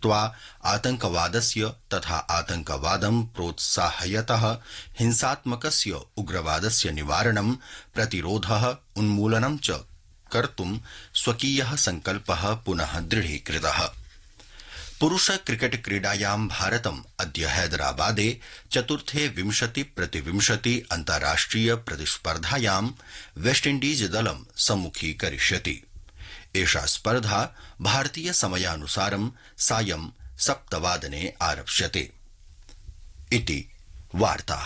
कृत्वा आतंकवादस्य तथा आतंकवादं प्रोत्साहयतः हिंसात्मकस्य उग्रवादस्य निवारणं प्रतिरोधः उन्मूलनं च कर्तुं स्वकीयः सङ्कल्पः पुनः दृढीकृतः पुरुष क्रिकेट क्रीडायां भारतम् अद्य हैदराबादे चतुर्थे विंशति प्रतिविंशति अन्ताराष्ट्रिय प्रतिस्पर्धायां वेस्टइण्डीज दलं सम्मुखीकरिष्यति एषा स्पर्धा भारतीय समयानुसारं सायं सप्तवादने आरप्स्यते इति वार्ताः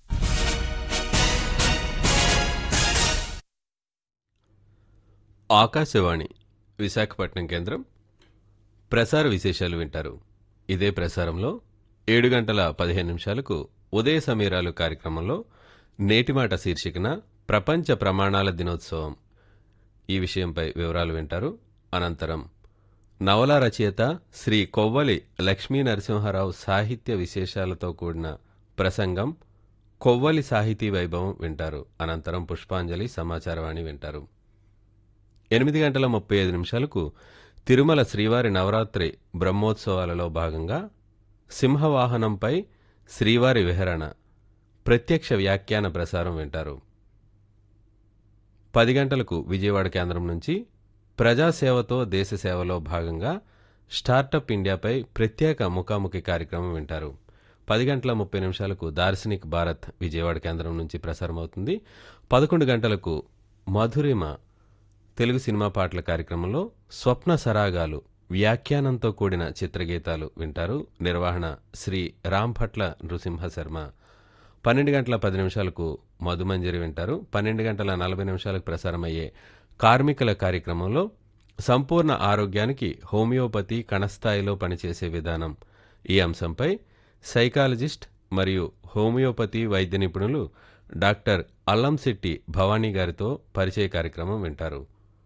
ఆకాశవాణి విశాఖపట్నం కేంద్రం ప్రసార విశేషాలు వింటారు ఇదే ప్రసారంలో ఏడు గంటల పదిహేను నిమిషాలకు ఉదయ సమీరాలు కార్యక్రమంలో నేటిమాట శీర్షికన ప్రపంచ ప్రమాణాల దినోత్సవం ఈ విషయంపై వివరాలు వింటారు అనంతరం నవల రచయిత శ్రీ కొవ్వలి లక్ష్మీ నరసింహారావు సాహిత్య విశేషాలతో కూడిన ప్రసంగం కొవ్వలి సాహితీ వైభవం వింటారు అనంతరం పుష్పాంజలి సమాచారవాణి వింటారు ఎనిమిది గంటల ముప్పై ఐదు నిమిషాలకు తిరుమల శ్రీవారి నవరాత్రి బ్రహ్మోత్సవాలలో భాగంగా సింహవాహనంపై శ్రీవారి విహరణ ప్రత్యక్ష వ్యాఖ్యాన ప్రసారం వింటారు పది గంటలకు విజయవాడ కేంద్రం నుంచి ప్రజాసేవతో దేశ సేవలో భాగంగా స్టార్టప్ ఇండియాపై ప్రత్యేక ముఖాముఖి కార్యక్రమం వింటారు పది గంటల ముప్పై నిమిషాలకు దార్శనిక్ భారత్ విజయవాడ కేంద్రం నుంచి ప్రసారమవుతుంది పదకొండు గంటలకు మధురిమ తెలుగు సినిమా పాటల కార్యక్రమంలో స్వప్న సరాగాలు వ్యాఖ్యానంతో కూడిన చిత్రగీతాలు వింటారు నిర్వహణ శ్రీ రాంభట్ల నృసింహ శర్మ పన్నెండు గంటల పది నిమిషాలకు మధుమంజరి వింటారు పన్నెండు గంటల నలభై నిమిషాలకు ప్రసారమయ్యే కార్మికుల కార్యక్రమంలో సంపూర్ణ ఆరోగ్యానికి హోమియోపతి కణస్థాయిలో పనిచేసే విధానం ఈ అంశంపై సైకాలజిస్ట్ మరియు హోమియోపతి వైద్య నిపుణులు డాక్టర్ అల్లంశెట్టి భవానీ గారితో పరిచయ కార్యక్రమం వింటారు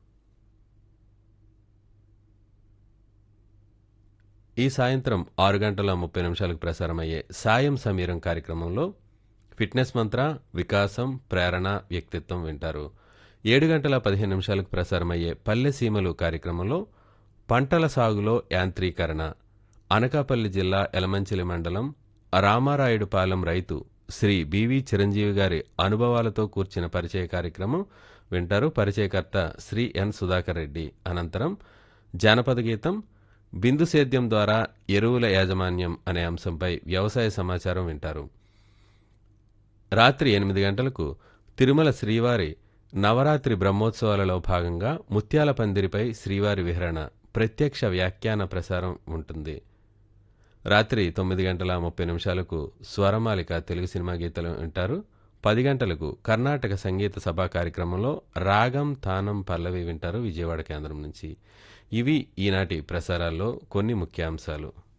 ఈ సాయంత్రం ఆరు గంటల ముప్పై నిమిషాలకు ప్రసారమయ్యే సాయం సమీరం కార్యక్రమంలో ఫిట్నెస్ మంత్ర వికాసం ప్రేరణ వ్యక్తిత్వం వింటారు ఏడు గంటల పదిహేను నిమిషాలకు ప్రసారమయ్యే పల్లె సీమలు కార్యక్రమంలో పంటల సాగులో యాంత్రీకరణ అనకాపల్లి జిల్లా ఎలమంచిలి మండలం రామారాయుడుపాలెం రైతు శ్రీ బివి చిరంజీవి గారి అనుభవాలతో కూర్చిన పరిచయ కార్యక్రమం వింటారు పరిచయకర్త శ్రీ ఎన్ సుధాకర్ రెడ్డి అనంతరం జానపద గీతం బిందు సేద్యం ద్వారా ఎరువుల యాజమాన్యం అనే అంశంపై వ్యవసాయ సమాచారం వింటారు రాత్రి ఎనిమిది గంటలకు తిరుమల శ్రీవారి నవరాత్రి బ్రహ్మోత్సవాలలో భాగంగా ముత్యాల పందిరిపై శ్రీవారి విహరణ ప్రత్యక్ష వ్యాఖ్యాన ప్రసారం ఉంటుంది రాత్రి తొమ్మిది గంటల ముప్పై నిమిషాలకు స్వరమాలిక తెలుగు సినిమా గీతాలు వింటారు పది గంటలకు కర్ణాటక సంగీత సభా కార్యక్రమంలో రాగం తానం పల్లవి వింటారు విజయవాడ కేంద్రం నుంచి ఇవి ఈనాటి ప్రసారాల్లో కొన్ని ముఖ్యాంశాలు